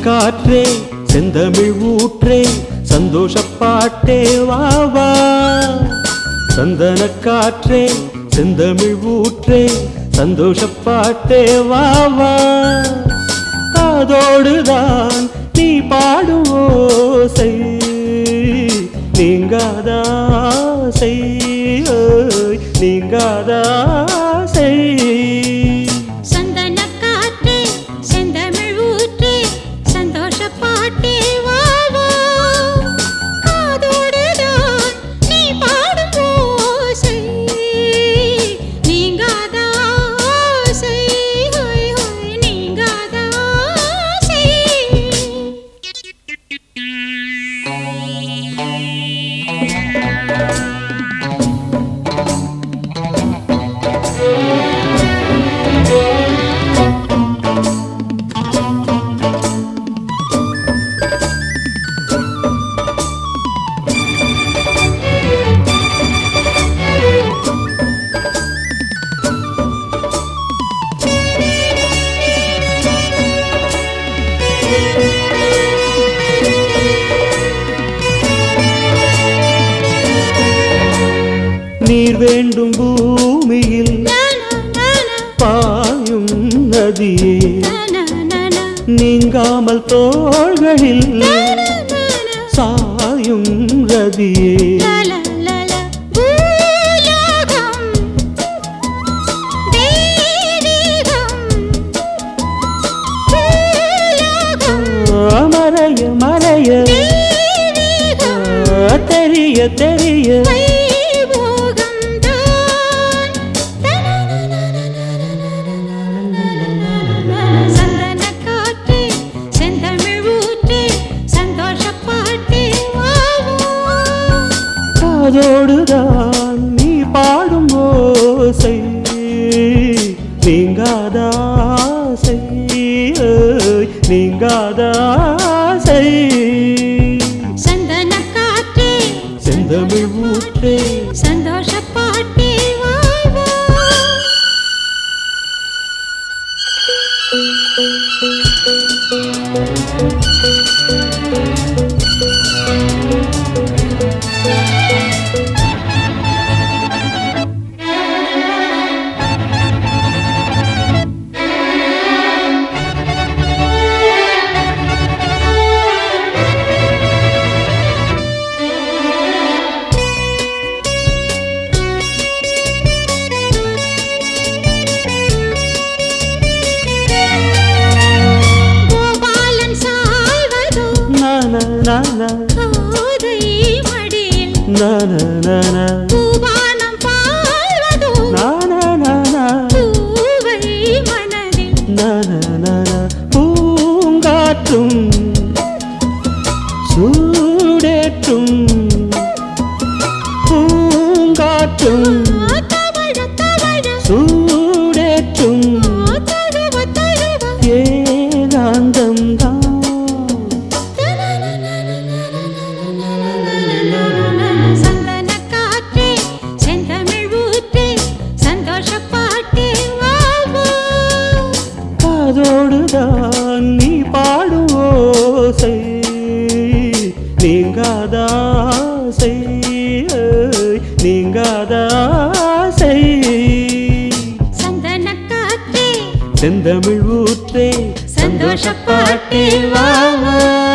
காற்றே செந்தமிழ் ஊற்றே சந்தோஷப்பாட்டே வா வா சந்தன காற்றே செந்தமிழ் ஊற்றே சந்தோஷப்பாட்டே வா வா காதோடுதான் நீ பாடும் ஓசை நீங்காதாசை ஓய், நீங்காதாசை சந்தன காற்றே செந்தமிழ் ஊற்றே சந்தோஷ பாட்டே வா வா காதோடுதான் நீ பாடும் ஓசை நீங்காத ஆசை ஹோய் ஹோய் நீங்காத ஆசை நீர் வேண்டும் பூமியில் நானா நானா பாயும் நதியே நானா நானா நீங்காமல் தோள்களில் நானா சாயும் ரதியே லல லல பூலோகம் தெய்வீகம் பூலோகம் மறைய மறைய தெய்வீகம் தெரிய தெரிய வைபோகம் தான் சந்தன காற்றே செந்தமிழ் ஊற்றே சந்தோஷ பாட்டே காதோடுதான் நீ பாடும் ஓசை நீங்காதாசை ஏய், நீங்காதாசை சந்தன காற்றே செந்தமிழ் ஊற்றே சந்தோஷ பாட்டே வாழ்வா கோபாலன் சாய்வதோ நான நான கோதை மடியில் நான நான பூவானம் பாழ்வதோ நான நான பூவை மனதில் நான நான பூங்காற்றும் சூடேற்றும் பூங்காற்றும் தவழ தவழ சூடேற்றும் தழுவ தழுவ ஏகாந்தம் சந்தன காற்றே செந்தமிழ் ஊற்றே சந்தோஷ பாட்டே வாழ்வோ காதோடுதான் நீ பாடும் ஓசை நீங்காதாசை ஏய், நீங்காதாசை சந்தன காற்றே செந்தமிழ் ஊற்றே சந்தோஷப் சந்தோஷப்பாட்டே வா வா